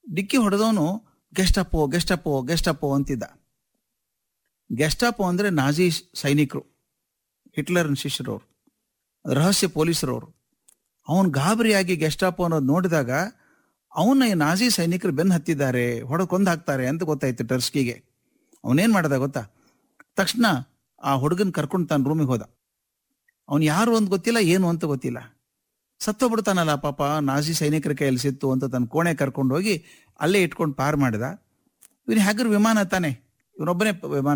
ಡಿಕ್ಕಿ ಹೊಡೆದವನು ಗೆಸ್ಟಪ್ಪೋ ಗೆಸ್ಟಪ್ಪೋ ಗೆಸ್ಟಪ್ಪೋ ಅಂತಿದ್ದ ಗೆಸ್ಟಾಪೋ ಅಂದ್ರೆ ನಾಜಿ ಸೈನಿಕರು ಹಿಟ್ಲರ್ನ ಶಿಷ್ಯರವ್ರು ರಹಸ್ಯ ಪೊಲೀಸರವರು ಅವನು ಗಾಬರಿಯಾಗಿ ಗೆಸ್ಟಾಪೋ ಅನ್ನೋದು ನೋಡಿದಾಗ ಅವನ್ನ ಈ ನಾಜಿ ಸೈನಿಕರು ಬೆನ್ನು ಹತ್ತಿದ್ದಾರೆ ಹೊಡೆದು ಕೊಂದು ಹಾಕ್ತಾರೆ ಅಂತ ಗೊತ್ತಾಯ್ತು ಟರ್ಸ್ಕಿಗೆ ಅವನೇನ್ ಮಾಡ್ದ ಗೊತ್ತಾ ತಕ್ಷಣ ಆ ಹುಡುಗನ್ ಕರ್ಕೊಂಡು ತಾನು ರೂಮಿಗೆ ಹೋದ ಅವನು ಯಾರು ಅಂತ ಗೊತ್ತಿಲ್ಲ ಏನು ಅಂತ ಗೊತ್ತಿಲ್ಲ ಸತ್ತೋಗ್ಬಿಡ್ತಾನಲ್ಲ ಪಾಪ ನಾಜಿ ಸೈನಿಕರ ಕೈಯಲ್ಲಿ ಸಿತ್ತು ಅಂತ ತನ್ನ ಕೋಣೆ ಕರ್ಕೊಂಡು ಹೋಗಿ ಅಲ್ಲೇ ಇಟ್ಕೊಂಡು ಪಾರ್ ಮಾಡಿದ ಇವನು ಹ್ಯಾಗರ್ ವಿಮಾನ ತಾನೆ ಇವನೊಬ್ಬನೇ ವಿಮಾನ